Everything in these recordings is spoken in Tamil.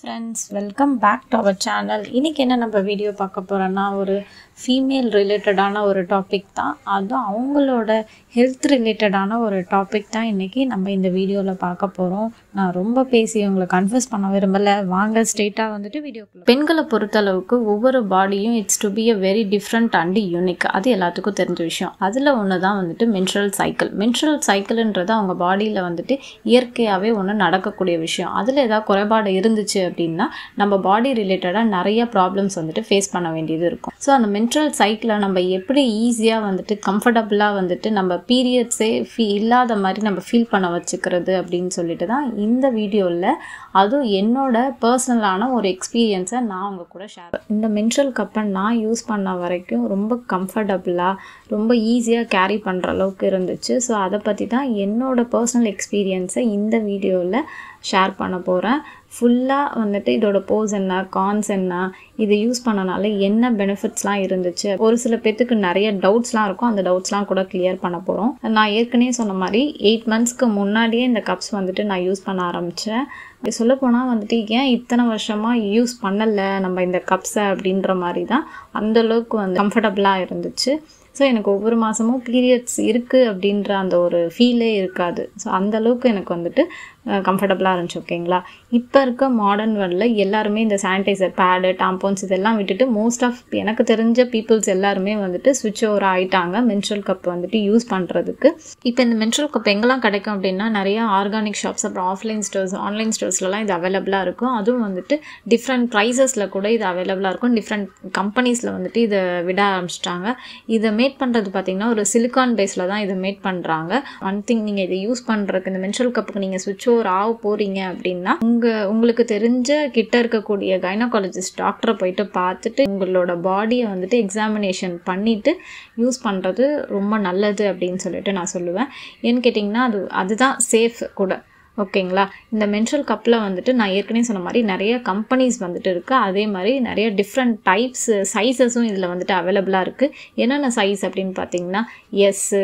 friends welcome back to our channel இன்றைக்கி என்ன நம்ம வீடியோ பார்க்க போகிறோன்னா ஒரு ஃபீமேல் ரிலேட்டடான ஒரு டாபிக் தான் அதுவும் அவங்களோட ஹெல்த் ரிலேட்டடான ஒரு டாபிக் தான் இன்றைக்கி நம்ம இந்த வீடியோவில் பார்க்க போகிறோம் நான் ரொம்ப பேசி உங்களை கன்ஃபியூஸ் பண்ண விரும்பலை வாங்க ஸ்ட்ரெயிட்டாக வந்துட்டு வீடியோ பெண்களை பொறுத்தளவுக்கு ஒவ்வொரு பாடியும் it's to be a very different and unique அது எல்லாத்துக்கும் தெரிஞ்ச விஷயம் அதில் ஒன்று தான் வந்துட்டு மென்சுரல் சைக்கிள் மென்சுரல் சைக்கிள்ன்றது அவங்க பாடியில் வந்துட்டு இயற்கையாகவே ஒன்று நடக்கக்கூடிய விஷயம் அதில் ஏதாவது குறைபாடு இருந்துச்சு அப்படின்னா நம்ம பாடி ரிலேட்டடாக நிறைய ப்ராப்ளம்ஸ் வந்துட்டு ஃபேஸ் பண்ண வேண்டியது இருக்கும் ஸோ அந்த மென்ட்ரல் சைக்கிளை நம்ம எப்படி ஈஸியாக வந்துட்டு கம்ஃபர்டபுளாக வந்துட்டு நம்ம பீரியட்ஸே ஃபீ இல்லாத மாதிரி நம்ம ஃபீல் பண்ண வச்சுக்கிறது அப்படின்னு சொல்லிட்டு தான் இந்த வீடியோவில் அதுவும் என்னோட பர்சனலான ஒரு எக்ஸ்பீரியன்ஸை நான் உங்கள் கூட ஷேர் இந்த மென்ட்ரல் கப்பை நான் யூஸ் பண்ண வரைக்கும் ரொம்ப கம்ஃபர்டபுளாக ரொம்ப ஈஸியாக கேரி பண்ணுற அளவுக்கு இருந்துச்சு ஸோ அதை பற்றி தான் என்னோட பர்சனல் எக்ஸ்பீரியன்ஸை இந்த வீடியோவில் ஷேர் பண்ண போகிறேன் ஃபுல்லாக வந்துட்டு இதோட போஸ் என்ன கான்ஸ் என்ன இது யூஸ் பண்ணனால என்ன பெனிஃபிட்ஸ்லாம் இருந்துச்சு ஒரு சில பேர்த்துக்கு நிறைய டவுட்ஸ்லாம் இருக்கும் அந்த டவுட்ஸ்லாம் கூட கிளியர் பண்ண போகிறோம் நான் ஏற்கனவே சொன்ன மாதிரி எயிட் மந்த்ஸ்க்கு முன்னாடியே இந்த கப்ஸ் வந்துட்டு நான் யூஸ் பண்ண ஆரம்பித்தேன் சொல்ல போனால் வந்துட்டு ஏன் இத்தனை வருஷமாக யூஸ் பண்ணலை நம்ம இந்த கப்ஸை அப்படின்ற மாதிரி தான் அந்தளவுக்கு வந்து கம்ஃபர்டபுளாக இருந்துச்சு ஸோ எனக்கு ஒவ்வொரு மாதமும் பீரியட்ஸ் இருக்குது அப்படின்ற அந்த ஒரு ஃபீலே இருக்காது ஸோ அந்தளவுக்கு எனக்கு வந்துட்டு கம்ஃபர்டபுளாக இருந்துச்சு ஓகேங்களா இப்போ இருக்க மாடர்ன் வேர்ல்டில் எல்லாருமே இந்த சானிடைசர் பேடு டாம்போன்ஸ் இதெல்லாம் விட்டுட்டு மோஸ்ட் ஆஃப் எனக்கு தெரிஞ்ச பீப்புள்ஸ் எல்லாருமே வந்துட்டு சுவிட்ச் ஓவர் ஆகிட்டாங்க மென்சுரல் கப் வந்துட்டு யூஸ் பண்ணுறதுக்கு இப்போ இந்த மென்சுரல் கப் எங்கெல்லாம் கிடைக்கும் அப்படின்னா நிறைய ஆர்கானிக் ஷாப்ஸ் அப்புறம் ஆஃப்லைன் ஸ்டோர்ஸ் ஆன்லைன் ஸ்டோர்ஸ்லலாம் இது அவைலபிளாக இருக்கும் அதுவும் வந்துட்டு டிஃப்ரெண்ட் ப்ரைஸஸில் கூட இது அவைலபிளாக இருக்கும் டிஃப்ரெண்ட் கம்பெனிஸில் வந்துட்டு இதை விட ஆரம்பிச்சிட்டாங்க இதை மேட் பண்ணுறது பார்த்திங்கன்னா ஒரு சிலிக்கான் பேஸில் தான் இதை மேட் பண்ணுறாங்க ஒன் திங் நீங்கள் இதை யூஸ் பண்ணுறதுக்கு இந்த மென்சுரல் கப்புக்கு நீங்கள் சுவிட்ச் ஓவர் ஆக போகிறீங்க அப்படின்னா உங்கள் உங்களுக்கு தெரிஞ்ச கிட்ட இருக்கக்கூடிய கைனகாலஜிஸ்ட் டாக்டரை போயிட்டு பார்த்துட்டு உங்களோட பாடியை வந்துட்டு எக்ஸாமினேஷன் பண்ணிவிட்டு யூஸ் பண்ணுறது ரொம்ப நல்லது அப்படின்னு சொல்லிட்டு நான் சொல்லுவேன் ஏன்னு கேட்டிங்கன்னா அது அதுதான் சேஃப் கூட ஓகேங்களா இந்த மென்சுரல் கப்பில் வந்துட்டு நான் ஏற்கனவே சொன்ன மாதிரி நிறைய கம்பெனிஸ் வந்துட்டு இருக்குது அதே மாதிரி நிறைய டிஃப்ரெண்ட் டைப்ஸ் சைஸஸும் இதில் வந்துட்டு அவைலபிளாக இருக்குது என்னென்ன சைஸ் அப்படின்னு பார்த்தீங்கன்னா எஸ்ஸு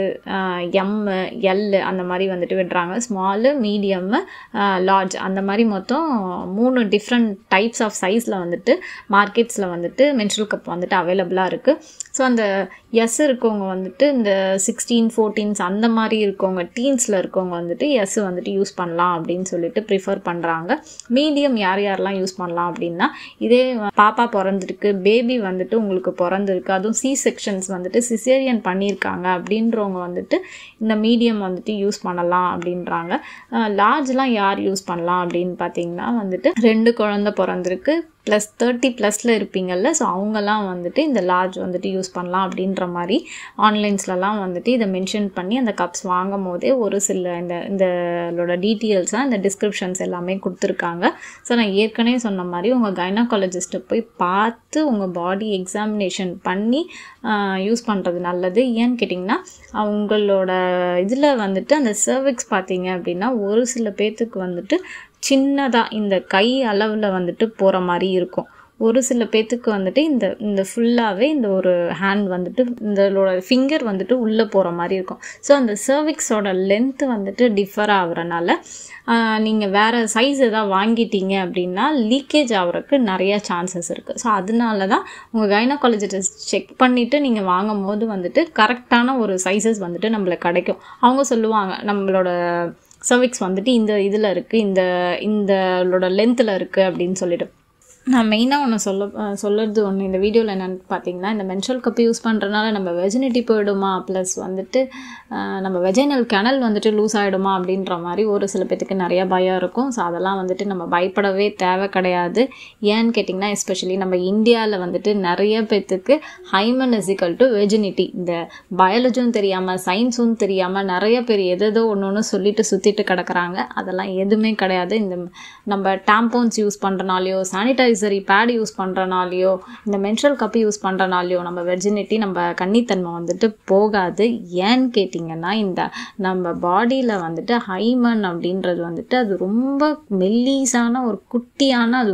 எம்மு எல் அந்த மாதிரி வந்துட்டு விடுறாங்க ஸ்மாலு மீடியம்மு லார்ஜ் அந்த மாதிரி மொத்தம் மூணு டிஃப்ரெண்ட் டைப்ஸ் ஆஃப் சைஸில் வந்துட்டு மார்க்கெட்ஸில் வந்துட்டு மென்சுரல் கப் வந்துட்டு அவைலபிளாக இருக்குது ஸோ அந்த எஸ் இருக்கவங்க வந்துட்டு இந்த சிக்ஸ்டீன் ஃபோர்டீன்ஸ் அந்த மாதிரி இருக்கவங்க டீன்ஸில் இருக்கவங்க வந்துட்டு எஸ் வந்துட்டு யூஸ் பண்ணலாம் அப்படின்னு சொல்லிட்டு ப்ரிஃபர் பண்ணுறாங்க மீடியம் யார் யாரெல்லாம் யூஸ் பண்ணலாம் அப்படின்னா இதே பாப்பா பிறந்திருக்கு பேபி வந்துட்டு உங்களுக்கு பிறந்திருக்கு அதுவும் சி செக்ஷன்ஸ் வந்துட்டு சிசேரியன் பண்ணியிருக்காங்க அப்படின்றவங்க வந்துட்டு இந்த மீடியம் வந்துட்டு யூஸ் பண்ணலாம் அப்படின்றாங்க லார்ஜ்லாம் யார் யூஸ் பண்ணலாம் அப்படின்னு பார்த்தீங்கன்னா வந்துட்டு ரெண்டு குழந்த பிறந்திருக்கு ப்ளஸ் தேர்ட்டி ப்ளஸில் இருப்பீங்கள்ல ஸோ அவங்கெல்லாம் வந்துட்டு இந்த லார்ஜ் வந்துட்டு யூஸ் பண்ணலாம் அப்படின்ற மாதிரி ஆன்லைன்ஸ்லலாம் வந்துட்டு இதை மென்ஷன் பண்ணி அந்த கப்ஸ் வாங்கும் போதே ஒரு சில இந்த இந்தோட டீட்டெயில்ஸாக இந்த டிஸ்கிரிப்ஷன்ஸ் எல்லாமே கொடுத்துருக்காங்க ஸோ நான் ஏற்கனவே சொன்ன மாதிரி உங்கள் கைனகாலஜிஸ்ட்டை போய் பார்த்து உங்கள் பாடி எக்ஸாமினேஷன் பண்ணி யூஸ் பண்ணுறது நல்லது ஏன்னு கேட்டிங்கன்னா அவங்களோட இதில் வந்துட்டு அந்த சர்விக்ஸ் பார்த்தீங்க அப்படின்னா ஒரு சில பேர்த்துக்கு வந்துட்டு சின்னதாக இந்த கை அளவில் வந்துட்டு போகிற மாதிரி இருக்கும் ஒரு சில பேர்த்துக்கு வந்துட்டு இந்த இந்த ஃபுல்லாகவே இந்த ஒரு ஹேண்ட் வந்துட்டு இந்தளோட ஃபிங்கர் வந்துட்டு உள்ளே போகிற மாதிரி இருக்கும் ஸோ அந்த சர்விக்ஸோட லென்த்து வந்துட்டு டிஃபர் ஆகுறனால நீங்கள் வேறு சைஸ் எதாவது வாங்கிட்டீங்க அப்படின்னா லீக்கேஜ் ஆகிறதுக்கு நிறைய சான்சஸ் இருக்குது ஸோ அதனால தான் உங்கள் கைனகாலஜிஸ்ட் செக் பண்ணிவிட்டு நீங்கள் வாங்கும் போது வந்துட்டு கரெக்டான ஒரு சைஸஸ் வந்துட்டு நம்மளுக்கு கிடைக்கும் அவங்க சொல்லுவாங்க நம்மளோட சர்விக்ஸ் வந்துட்டு இந்த இதில் இருக்குது இந்த இந்தளோட லென்த்தில் இருக்குது அப்படின்னு சொல்லிட்டு நான் மெயினாக ஒன்று சொல்ல சொல்லுறது ஒன்று இந்த வீடியோவில் என்னென்னு பார்த்தீங்கன்னா இந்த மென்சுரல் கப் யூஸ் பண்ணுறதுனால நம்ம வெஜினிட்டி போயிடுமா ப்ளஸ் வந்துட்டு நம்ம வெஜைனல் கெனல் வந்துட்டு லூஸ் ஆகிடுமா அப்படின்ற மாதிரி ஒரு சில பேத்துக்கு நிறையா பயம் இருக்கும் ஸோ அதெல்லாம் வந்துட்டு நம்ம பயப்படவே தேவை கிடையாது ஏன்னு கேட்டிங்கன்னா எஸ்பெஷலி நம்ம இந்தியாவில் வந்துட்டு நிறைய பேர்த்துக்கு ஹைமன் இசிக்கல் டு வெஜினிட்டி இந்த பயாலஜியும் தெரியாமல் சயின்ஸும் தெரியாமல் நிறைய பேர் எதோ ஒன்று ஒன்று சொல்லிட்டு சுற்றிட்டு கிடக்குறாங்க அதெல்லாம் எதுவுமே கிடையாது இந்த நம்ம டாம்போன்ஸ் யூஸ் பண்ணுறனாலையோ சானிடைஸ் சரி பேட் யூஸ் பண்ணுறனாலையோ இந்த மென்சுரல் கப் யூஸ் பண்ணுறனாலையோ நம்ம வெர்ஜினிட்டி நம்ம கன்னித்தன்மை வந்துட்டு போகாது ஏன்னு கேட்டிங்கன்னா இந்த நம்ம பாடியில் வந்துட்டு ஹைமன் அப்படின்றது வந்துட்டு அது ரொம்ப மெல்லீஸான ஒரு குட்டியான அது ஒரு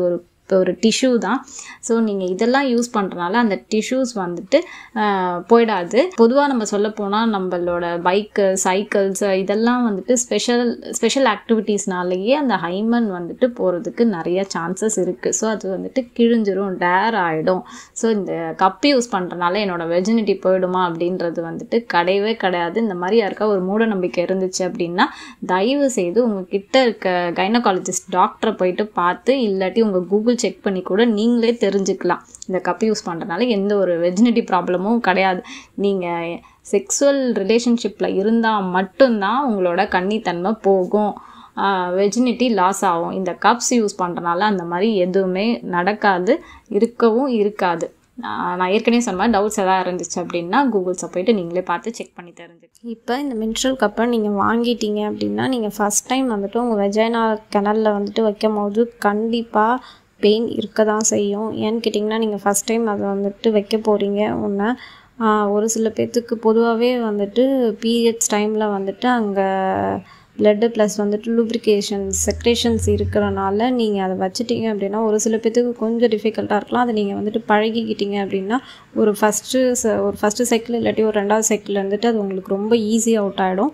இப்போ ஒரு டிஷ்யூ தான் ஸோ நீங்கள் இதெல்லாம் யூஸ் பண்ணுறனால அந்த டிஷ்யூஸ் வந்துட்டு ஆஹ், போயிடாது பொதுவாக நம்ம சொல்ல போனால் நம்மளோட பைக்கு சைக்கிள்ஸ் இதெல்லாம் வந்துட்டு ஸ்பெஷல் ஸ்பெஷல் ஆக்டிவிட்டீஸ்னாலேயே அந்த ஹைமன் வந்துட்டு போகிறதுக்கு நிறைய சான்சஸ் இருக்குது ஸோ அது வந்துட்டு கிழிஞ்சிரும் டேர் ஆகிடும் ஸோ இந்த கப் யூஸ் பண்ணுறனால என்னோட வெர்ஜினிட்டி போயிடுமா அப்படின்றது வந்துட்டு கிடையவே கிடையாது இந்த மாதிரி யாருக்கா ஒரு மூட நம்பிக்கை இருந்துச்சு அப்படின்னா தயவு செய்து உங்ககிட்ட இருக்க கைனகாலஜிஸ்ட் டாக்டரை போயிட்டு பார்த்து இல்லாட்டி உங்கள் கூகுள் செக் பண்ணி கூட நீங்களே தெரிஞ்சுக்கலாம் இந்த கப் யூஸ் பண்ணுறதுனால எந்த ஒரு வெஜினிட்டி ப்ராப்ளமும் கிடையாது நீங்கள் செக்ஸுவல் ரிலேஷன்ஷிப்பில் இருந்தால் மட்டும்தான் உங்களோட கன்னித்தன்மை போகும் வெஜினிட்டி லாஸ் ஆகும் இந்த கப்ஸ் யூஸ் பண்ணுறனால அந்த மாதிரி எதுவுமே நடக்காது இருக்கவும் இருக்காது ஆஹ் நான் ஏற்கனவே சொன்ன மாதிரி டவுட்ஸ் எதாவது இருந்துச்சு அப்படின்னா கூகுள்ஸை போயிட்டு நீங்களே பார்த்து செக் பண்ணி தெரிஞ்சுக்கலாம் இப்போ இந்த மின்ட்ரல் கப்பை நீங்கள் வாங்கிட்டீங்க அப்படின்னா நீங்கள் ஃபஸ்ட் டைம் வந்துட்டு உங்கள் வெஜைனா கிணல்ல வந்துட்டு வைக்கும் போது கண்டிப்பாக பெயின் இருக்க தான் செய்யும் ஏன்னு கேட்டிங்கன்னா நீங்கள் ஃபஸ்ட் டைம் அதை வந்துட்டு வைக்க போகிறீங்க ஒன்று ஒரு சில பேர்த்துக்கு பொதுவாகவே வந்துட்டு பீரியட்ஸ் டைமில் வந்துட்டு அங்கே பிளட்டு ப்ளஸ் வந்துட்டு லூப்ரிகேஷன்ஸ் செக்ரேஷன்ஸ் இருக்கிறனால நீங்கள் அதை வச்சுட்டீங்க அப்படின்னா ஒரு சில பேர்த்துக்கு கொஞ்சம் டிஃபிகல்ட்டாக இருக்கலாம் அதை நீங்கள் வந்துட்டு பழகிக்கிட்டீங்க அப்படின்னா ஒரு ஃபஸ்ட்டு ஒரு ஃபஸ்ட்டு சைக்கிள் இல்லாட்டி ஒரு ரெண்டாவது சைக்கிள் வந்துட்டு அது உங்களுக்கு ரொம்ப ஈஸி அவுட் ஆகிடும்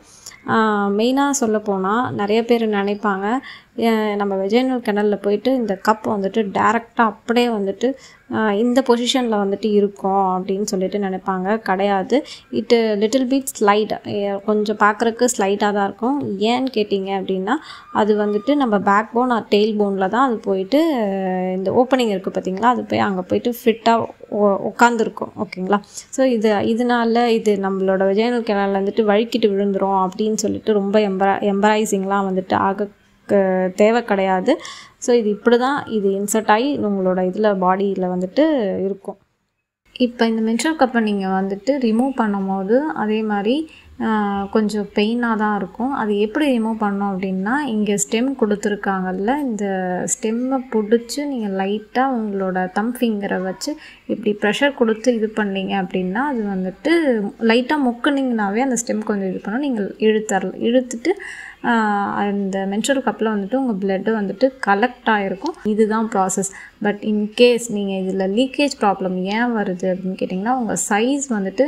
மெயினாக சொல்ல போனால் நிறைய பேர் நினைப்பாங்க அஹ் நம்ம வெஜைனல் கிணலில் போயிட்டு இந்த கப் வந்துட்டு டேரெக்டாக அப்படியே வந்துட்டு அஹ் இந்த பொசிஷனில் வந்துட்டு இருக்கும் அப்படின்னு சொல்லிட்டு நினைப்பாங்க கிடையாது இட்டு லிட்டில் பிட் ஸ்லைட் கொஞ்சம் பார்க்குறக்கு ஸ்லைட்டாக தான் இருக்கும் ஏன்னு கேட்டிங்க அப்படின்னா அது வந்துட்டு நம்ம பேக் போன் ஆர் டெயில் போனில் தான் அது போயிட்டு அஹ் இந்த ஓப்பனிங் இருக்குது பார்த்தீங்களா அது போய் அங்கே போயிட்டு ஃபிட்டாக உட்காந்துருக்கும் ஓகேங்களா ஸோ இது இதனால இது நம்மளோட விஜயனல் கிணல் வந்துட்டு வழுக்கிட்டு விழுந்துரும் அப்படின்னு சொல்லிட்டு ரொம்ப எம்பரா எம்பரைசிங்லாம் வந்துட்டு ஆக க- தேவை கிடையாது ஸோ இது இப்படி தான் இது இன்சர்ட் ஆகி உங்களோட இதில் பாடியில் வந்துட்டு இருக்கும் இப்போ இந்த மென்சுரல் கப்பை நீங்கள் வந்துட்டு ரிமூவ் பண்ணும்போது அதே மாதிரி ஆஹ், கொஞ்சம் பெயினாக தான் இருக்கும் அது எப்படி ரிமூவ் பண்ணோம் அப்படின்னா இங்கே ஸ்டெம் கொடுத்துருக்காங்கல்ல இந்த ஸ்டெம்மை பிடிச்சி நீங்கள் லைட்டாக உங்களோட தம் ஃபிங்கரை வச்சு இப்படி ப்ரெஷர் கொடுத்து இது பண்ணீங்க அப்படின்னா அது வந்துட்டு லைட்டாக முக்குனீங்கனாவே அந்த ஸ்டெம் கொஞ்சம் இது பண்ணும் நீங்கள் இழுத்தரல இழுத்துட்டு ஆஹ், அந்த மென்சுரல் கப்பில் வந்துட்டு உங்கள் பிளட்டு வந்துட்டு கலெக்ட் ஆகிருக்கும் இதுதான் ப்ராசஸ் பட் இன்கேஸ் நீங்கள் இதில் லீக்கேஜ் ப்ராப்ளம் ஏன் வருது அப்படின்னு கேட்டிங்கன்னா உங்கள் சைஸ் வந்துட்டு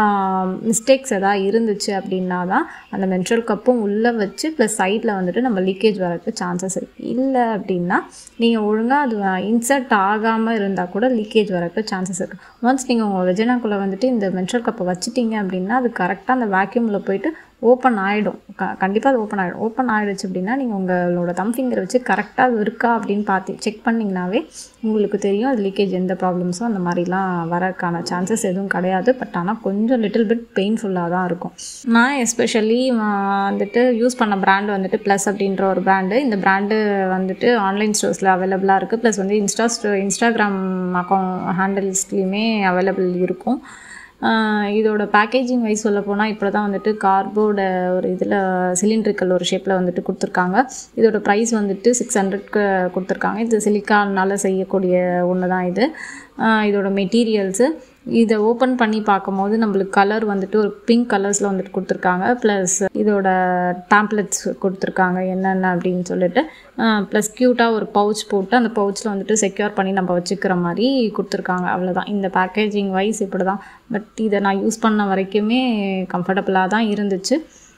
மிஸ்டேக்ஸ் எதாவது இருந்துச்சு அப்படின்னா தான் அந்த மென்சுரல் கப்பும் உள்ளே வச்சு ப்ளஸ் சைடில் வந்துட்டு நம்ம லீக்கேஜ் வரதுக்கு சான்சஸ் இருக்குது இல்லை அப்படின்னா நீங்கள் ஒழுங்காக அது இன்சர்ட் ஆகாமல் இருந்தால் கூட லீக்கேஜ் வரதுக்கு சான்சஸ் இருக்குது ஒன்ஸ் நீங்கள் உங்கள் வெஜினாக்குள்ளே வந்துட்டு இந்த மென்சுரல் கப்பை வச்சுட்டீங்க அப்படின்னா அது கரெக்டாக அந்த வேக்யூமில் போயிட்டு ஓப்பன் ஆகிடும் க கண்டிப்பாக அது ஓப்பன் ஆகிடும் ஓப்பன் ஆகிடுச்சு அப்படின்னா நீங்கள் உங்களோட தம் ஃபிங்கரை வச்சு கரெக்டாக அது இருக்கா அப்படின்னு பார்த்து செக் பண்ணிங்கனாவே உங்களுக்கு தெரியும் அது லீக்கேஜ் எந்த ப்ராப்ளம்ஸும் அந்த மாதிரிலாம் வரக்கான சான்சஸ் எதுவும் கிடையாது பட் ஆனால் கொஞ்சம் லிட்டில் பிட் பெயின்ஃபுல்லாக தான் இருக்கும் நான் எஸ்பெஷலி வந்துட்டு யூஸ் பண்ண பிராண்ட் வந்துட்டு ப்ளஸ் அப்படின்ற ஒரு பிராண்டு இந்த பிராண்டு வந்துட்டு ஆன்லைன் ஸ்டோர்ஸில் அவைலபிளாக இருக்குது ப்ளஸ் வந்து இன்ஸ்டா ஸ்டோ இன்ஸ்டாகிராம் அக்கௌண்ட் ஹேண்டில்ஸ்லேயுமே அவைலபிள் இருக்கும் ஆஹ் இதோட பேக்கேஜிங் வைஸ் சொல்ல போனால் இப்போ தான் வந்துட்டு கார்போட ஒரு இதில் சிலிண்ட்ரிக்கல் ஒரு ஷேப்பில் வந்துட்டு கொடுத்துருக்காங்க இதோட ப்ரைஸ் வந்துட்டு சிக்ஸ் ஹண்ட்ரட்க்கு கொடுத்துருக்காங்க இது சிலிக்கானால் செய்யக்கூடிய ஒன்று தான் இது ஆஹ் இதோட மெட்டீரியல்ஸு இதை ஓப்பன் பண்ணி பார்க்கும்போது நம்மளுக்கு கலர் வந்துட்டு ஒரு பிங்க் கலர்ஸில் வந்துட்டு கொடுத்துருக்காங்க ப்ளஸ் இதோட டேம்ப்ளெட்ஸ் கொடுத்துருக்காங்க என்னென்ன அப்படின்னு சொல்லிட்டு ப்ளஸ் க்யூட்டாக ஒரு பவுச் போட்டு அந்த பவுச்சில் வந்துட்டு செக்யூர் பண்ணி நம்ம வச்சுக்கிற மாதிரி கொடுத்துருக்காங்க அவ்வளோதான் இந்த பேக்கேஜிங் வைஸ் இப்படி தான் பட் இதை நான் யூஸ் பண்ண வரைக்குமே கம்ஃபர்டபுளாக தான் இருந்துச்சு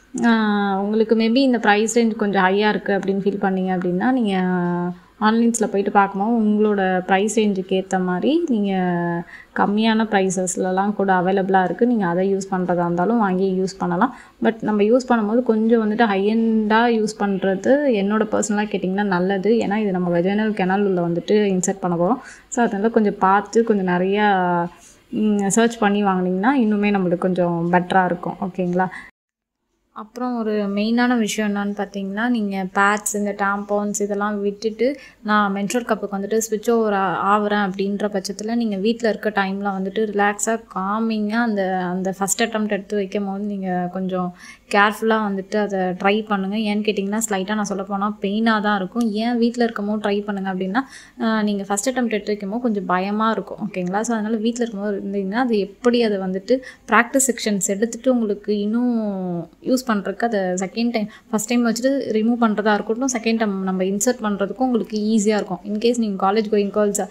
ஆஹ் உங்களுக்கு மேபி இந்த ப்ரைஸ் ரேஞ்ச் கொஞ்சம் ஹையாக இருக்குது அப்படின்னு ஃபீல் பண்ணீங்க அப்படின்னா நீங்கள் ஆன்லைன்ஸில் போயிட்டு பார்க்கும்போது உங்களோட ப்ரைஸ் ரேஞ்சுக்கு ஏற்ற மாதிரி நீங்கள் கம்மியான ப்ரைஸஸ்லலாம் கூட அவைலபிளாக இருக்குது நீங்கள் அதை யூஸ் பண்ணுறதா இருந்தாலும் வாங்கி யூஸ் பண்ணலாம் பட் நம்ம யூஸ் பண்ணும்போது கொஞ்சம் வந்துட்டு ஹையண்டாக யூஸ் பண்ணுறது என்னோட பர்சனலாக கேட்டிங்கன்னா நல்லது ஏன்னா இது நம்ம வெஜினல் கெனால் உள்ள வந்துட்டு இன்சர்ட் பண்ண போகிறோம் ஸோ அதனால் கொஞ்சம் பார்த்து கொஞ்சம் நிறையா சர்ச் பண்ணி வாங்கினீங்கன்னா இன்னுமே நம்மளுக்கு கொஞ்சம் பெட்டராக இருக்கும் ஓகேங்களா அப்புறம் ஒரு மெயினான விஷயம் என்னன்னு பார்த்தீங்கன்னா நீங்கள் பேட்ஸ் இந்த டாம்பவுன்ஸ் இதெல்லாம் விட்டுட்டு நான் மென்ட்ரல் கப்புக்கு வந்துட்டு ஸ்விட்ச் ஓவர் ஆகுறேன் அப்படின்ற பட்சத்தில் நீங்கள் வீட்டில் இருக்க டைமில் வந்துட்டு ரிலாக்ஸாக காமிங்காக அந்த அந்த ஃபஸ்ட் அட்டம்ப்ட் எடுத்து வைக்கும் போது நீங்கள் கொஞ்சம் கேர்ஃபுல்லாக வந்துட்டு அதை ட்ரை பண்ணுங்கள் ஏன்னு கேட்டிங்கன்னா ஸ்லைட்டாக நான் சொல்ல போனால் பெயினாக தான் இருக்கும் ஏன் வீட்டில் இருக்கும்போது ட்ரை பண்ணுங்கள் அப்படின்னா நீங்கள் ஃபஸ்ட் அட்டம்ப்ட் எடுத்து வைக்கும்போது கொஞ்சம் பயமாக இருக்கும் ஓகேங்களா ஸோ அதனால் வீட்டில் இருக்கும்போது இருந்தீங்கன்னா அது எப்படி அதை வந்துட்டு ப்ராக்டிஸ் செக்ஷன்ஸ் எடுத்துகிட்டு உங்களுக்கு இன்னும் யூஸ் யூஸ் பண்ணுறதுக்கு அதை செகண்ட் டைம் ஃபஸ்ட் டைம் வச்சுட்டு ரிமூவ் பண்ணுறதா இருக்கட்டும் செகண்ட் டைம் நம்ம இன்சர்ட் பண்ணுறதுக்கும் உங்களுக்கு ஈஸியாக இருக்கும் இன்கேஸ் நீங்கள் college going girls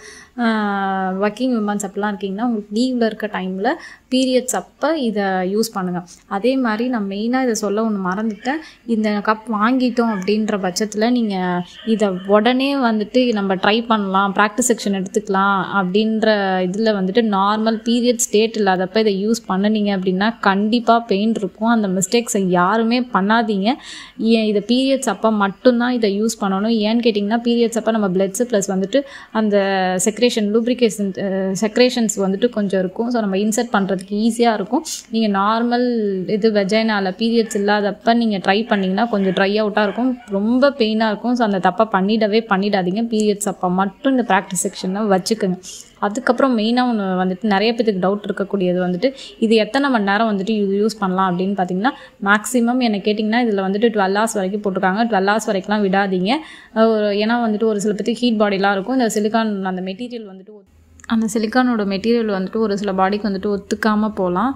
working womens அப்படிலாம் இருக்கீங்கன்னா உங்களுக்கு லீவில் இருக்க டைமில் பீரியட்ஸ் அப்போ இதை யூஸ் பண்ணுங்கள் அதே மாதிரி நான் மெயினாக இதை சொல்ல ஒன்று மறந்துட்டேன் இந்த கப் வாங்கிட்டோம் அப்படின்ற பட்சத்தில் நீங்கள் இதை உடனே வந்துட்டு நம்ம ட்ரை பண்ணலாம் ப்ராக்டிஸ் செக்ஷன் எடுத்துக்கலாம் அப்படின்ற இதில் வந்துட்டு நார்மல் பீரியட் ஸ்டேட் இல்லாதப்ப இதை யூஸ் பண்ணுனீங்க அப்படின்னா கண்டிப்பாக பெயின் இருக்கும் அந்த மிஸ்டேக்ஸை யாருமே பண்ணாதீங்க ஏன் இதை பீரியட்ஸ் அப்போ மட்டும்தான் இதை யூஸ் பண்ணணும் ஏன்னு கேட்டிங்கன்னா பீரியட்ஸ் அப்போ நம்ம பிளட்ஸு ப்ளஸ் வந்துட்டு அந்த செக்ரேஷன் லூப்ரிகேஷன் செக்ரேஷன்ஸ் வந்துட்டு கொஞ்சம் இருக்கும் ஸோ நம்ம இன்சர்ட் பண்ணுறதுக்கு ஈஸியாக இருக்கும் நீங்கள் நார்மல் இது வெஜைனால பீரியட்ஸ் இல்லாதப்ப நீங்கள் ட்ரை பண்ணிங்கன்னா கொஞ்சம் ட்ரை அவுட்டாக இருக்கும் ரொம்ப பெயினாக இருக்கும் ஸோ அந்த தப்பை பண்ணிடவே பண்ணிடாதீங்க பீரியட்ஸ் அப்போ மட்டும் இந்த ப்ராக்டிஸ் செக்ஷனை வச்சுக்கோங்க அதுக்கப்புறம் மெயினாக ஒன்று வந்துட்டு நிறைய பேத்துக்கு டவுட் இருக்கக்கூடியது வந்துட்டு இது எத்தனை மணி நேரம் வந்துட்டு இது யூஸ் பண்ணலாம் அப்படின்னு பார்த்தீங்கன்னா மேக்ஸிமம் என்ன கேட்டிங்கன்னா இதில் வந்துட்டு டுவெல் ஹவர்ஸ் வரைக்கும் போட்டிருக்காங்க டுவெல் ஹவர்ஸ் வரைக்கும்லாம் விடாதீங்க ஒரு- ஏன்னா வந்துட்டு ஒரு சில பேத்துக்கு ஹீட் பாடிலாம் இருக்கும் இந்த சிலிக்கான் அந்த மெட்டீரியல் வந்துட்டு ஒத்து- அந்த சிலிக்கானோட மெட்டீரியல் வந்துட்டு ஒரு சில பாடிக்கு வந்துட்டு ஒத்துக்காமல் போகலாம்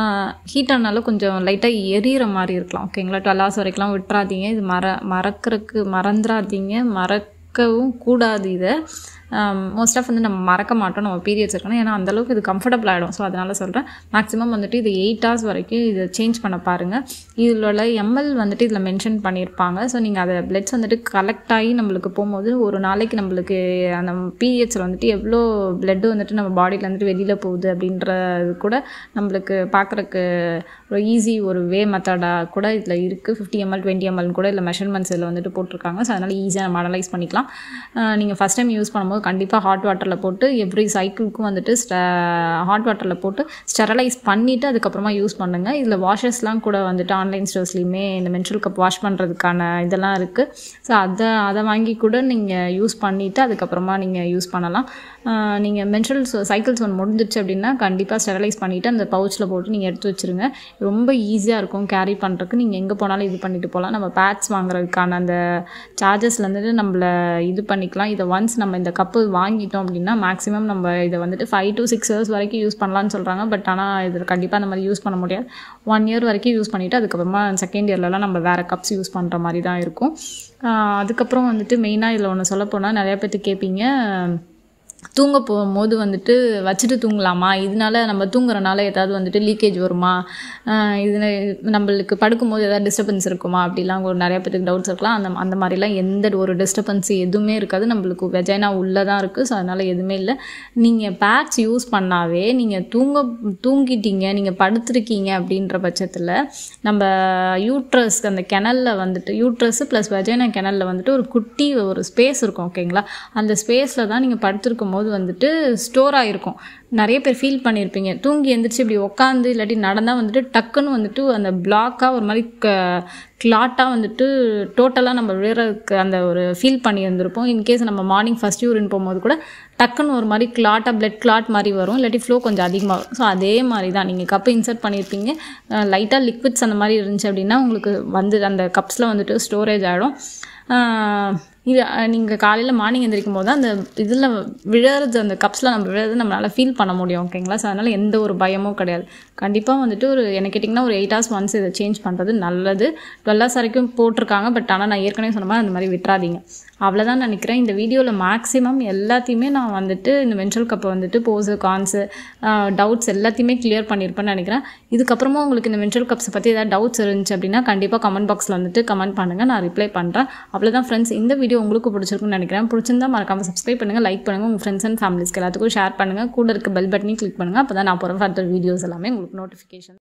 ஹீட் ஆனாலும் கொஞ்சம் லைட்டாக எரியிற மாதிரி இருக்கலாம் ஓகேங்களா டுவெல் ஹவர்ஸ் வரைக்கும்லாம் விட்டுறாதீங்க இது மற மறக்கிறதுக்கு மறந்துடாதீங்க மறக்கவும் கூடாது இதை மோஸ்ட் ஆஃப் வந்து நம்ம மறக்க மாட்டோம் நம்ம பீரியட்ஸ் இருக்கணும் ஏன்னா அந்தளவுக்கு இது கம்ஃபர்டபுள் ஆகிடும் ஸோ அதனால் சொல்கிறேன் மேக்ஸிமம் வந்துட்டு இது எயிட் ஹவர்ஸ் வரைக்கும் இதை சேஞ்ச் பண்ண பாருங்கள் இதில் உள்ள எம்எல் வந்துட்டு இதில் மென்ஷன் பண்ணியிருப்பாங்க ஸோ நீங்கள் அதை பிளட்ஸ் வந்துட்டு கலெக்ட் ஆகி நம்மளுக்கு போகும்போது ஒரு நாளைக்கு நம்மளுக்கு அந்த பீரியட்ஸில் வந்துட்டு எவ்வளோ blood வந்துட்டு நம்ம பாடியில் வந்துட்டு வெளியில் போகுது அப்படின்றது கூட நம்மளுக்கு பார்க்குறக்கு ஒரு ஈஸி ஒரு வே மெத்தடாக கூட இதில் இருக்குது ஃபிஃப்டி எம்எல் டுவெண்ட்டி எம்எல் கூட இதில் மெஷர்மெண்ட்ஸ் இதில் வந்துட்டு போட்டிருக்காங்க ஸோ அதனால் ஈஸியாக நம்ம அனலைஸ் பண்ணிக்கலாம் நீங்கள் ஃபஸ்ட் டைம் யூஸ் பண்ணும்போது கண்டிப்பாக ஹாட் வாட்டரில் போட்டு எவ்ரி சைக்கிளுக்கும் வந்துட்டு ஹாட் வாட்டரில் போட்டு ஸ்டெரலைஸ் பண்ணிவிட்டு அதுக்கப்புறமா யூஸ் பண்ணுங்கள் இதில் வாஷர்ஸ்லாம் கூட வந்துட்டு ஆன்லைன் ஸ்டோர்ஸ்லேயுமே இந்த மென்சுரல் கப் வாஷ் பண்ணுறதுக்கான இதெல்லாம் இருக்குது ஸோ அதை அதை வாங்கி கூட நீங்கள் யூஸ் பண்ணிவிட்டு அதுக்கப்புறமா நீங்கள் யூஸ் பண்ணலாம் நீங்கள் மென்சுரல் சைக்கிள்ஸ் ஒன்று முடிஞ்சிருச்சு அப்படின்னா கண்டிப்பாக ஸ்டெரலைஸ் பண்ணிவிட்டு அந்த பவுச்சில் போட்டு நீங்கள் எடுத்து வச்சுருங்க ரொம்ப ஈஸியாக இருக்கும் கேரி பண்ணுறதுக்கு நீங்கள் எங்கே போனாலும் இது பண்ணிட்டு போகலாம் நம்ம பேட்ஸ் வாங்குறதுக்கான அந்த சார்ஜஸ்லேருந்து நம்மளை இது பண்ணிக்கலாம் இதை ஒன்ஸ் நம்ம இந்த கப்பு வாங்கிட்டோம் அப்படின்னா மேக்ஸிமம் நம்ம இதை வந்துட்டு ஃபைவ் to சிக்ஸ் ஹவர்ஸ் வரைக்கும் யூஸ் பண்ணலாம்னு சொல்கிறாங்க பட் ஆனால் இது கண்டிப்பாக அந்த மாதிரி யூஸ் பண்ண முடியாது ஒன் இயர் வரைக்கும் யூஸ் பண்ணிவிட்டு அதுக்கப்புறமா செகண்ட் இயர்லலாம் நம்ம வேறு கப்ஸ் யூஸ் பண்ணுற மாதிரி தான் இருக்கும் ஆஹ் அதுக்கப்புறம் வந்துட்டு மெயினாக இதில் ஒன்று சொல்ல போனால் நிறையா பேர்த்து கேட்பீங்க தூங்க போகும்போது வந்துட்டு வச்சுட்டு தூங்கலாமா இதனால நம்ம தூங்குறனால ஏதாவது வந்துட்டு லீக்கேஜ் வருமா ஆஹ் இதுல நம்மளுக்கு படுக்கும்போது ஏதாவது டிஸ்டர்பன்ஸ் இருக்குமா அப்படிலாம் ஒரு நிறைய பேருக்கு டவுட்ஸ் இருக்கலாம் அந்த அந்த மாதிரிலாம் எந்த ஒரு டிஸ்டர்பன்ஸ் எதுவுமே இருக்காது நம்மளுக்கு வெஜைனா உள்ளே தான் இருக்குது ஸோ அதனால் எதுவுமே இல்லை நீங்கள் பேட்ஸ் யூஸ் பண்ணாவே நீங்கள் தூங்க தூங்கிட்டீங்க நீங்கள் படுத்திருக்கீங்க அப்படின்ற பட்சத்தில் நம்ம யூட்ரஸ்க்கு அந்த கிணல்ல வந்துட்டு யூட்ரஸ் ப்ளஸ் வெஜைனா கிணல்ல வந்துட்டு ஒரு குட்டி ஒரு ஸ்பேஸ் இருக்கும் ஓகேங்களா அந்த ஸ்பேஸில் தான் நீங்கள் படுத்திருக்கும் போது வந்துட்டு ஸ்டோர் ஆகிருக்கும் நிறைய பேர் ஃபீல் பண்ணியிருப்பீங்க தூங்கி எந்திரிச்சு இப்படி உட்காந்து இல்லாட்டி நடந்தால் வந்துட்டு டக்குன்னு வந்துட்டு அந்த பிளாக்காக ஒரு மாதிரி க கிளாட்டாக வந்துட்டு டோட்டலாக நம்ம விழுறதுக்கு அந்த ஒரு ஃபீல் பண்ணி இருந்திருப்போம் இன்கேஸ் நம்ம மார்னிங் ஃபஸ்ட் யூரின் போகும்போது கூட டக்குன்னு ஒரு மாதிரி கிளாட்டாக பிளட் கிளாட் மாதிரி வரும் இல்லாட்டி ஃப்ளோ கொஞ்சம் அதிகமாக வரும் ஸோ அதே மாதிரி தான் நீங்கள் கப்பு இன்சர்ட் பண்ணியிருப்பீங்க லைட்டாக லிக்விட்ஸ் அந்த மாதிரி இருந்துச்சு அப்படின்னா உங்களுக்கு வந்து அந்த கப்ஸில் வந்துட்டு ஸ்டோரேஜ் ஆகிடும் இது நீங்கள் காலையில் மார்னிங் எந்திரிக்கும் போது அந்த இதில் விழுறது அந்த கப்ஸில் நம்ம விழுறது நம்மளால் ஃபீல் பண்ண முடியும் ஓகேங்களா ஸோ அதனால் எந்த ஒரு பயமும் கிடையாது கண்டிப்பாக வந்துட்டு ஒரு என்ன கேட்டிங்கன்னா ஒரு எயிட் ஹவர்ஸ் ஒன்ஸ் இதை சேஞ்ச் பண்ணுறது நல்லது டுவெல் ஹவர்ஸ் வரைக்கும் போட்டிருக்காங்க பட் ஆனால் நான் ஏற்கனவே சொன்ன மாதிரி அந்த மாதிரி விட்டுறாதீங்க அவ்வளோதான் நினைக்கிறேன் இந்த வீடியோவில் மேக்ஸிமம் எல்லாத்தையுமே நான் வந்துட்டு இந்த மென்சுரல் கப்பை வந்துட்டு போஸு கான்ஸு டவுட்ஸ் எல்லாத்தையுமே கிளியர் பண்ணியிருப்பேன்னு நினைக்கிறேன் இதுக்கப்புறமா உங்களுக்கு இந்த மென்சுரல் கப்ஸை பற்றி ஏதாவது டவுட்ஸ் இருந்துச்சு அப்படின்னா கண்டிப்பாக கமெண்ட் பாக்ஸில் வந்துட்டு கமெண்ட் பண்ணுங்கள் நான் ரிப்ளை பண்ணுறேன் அவ்வளோதான் ஃப்ரெண்ட்ஸ் இந்த வீடியோ உங்களுக்கு பிடிச்சிருக்குன்னு நினைக்கிறேன் பிடிச்சிருந்தா மறக்காமல் சப்ஸ்கிரைப் பண்ணுங்கள் லைக் பண்ணுங்கள் உங்கள் ஃப்ரெண்ட்ஸ் அண்ட் ஃபேமிலிஸ்க்கு எல்லாத்துக்கும் ஷேர் பண்ணுங்கள் கூட இருக்க பெல் பட்டனையும் கிளிக் பண்ணுங்கள் அப்போ தான் நான் போகிற ஃபர்தர் வீடியோஸ் எல்லாமே உங்களுக்கு நோட்டிஃபிகேஷன்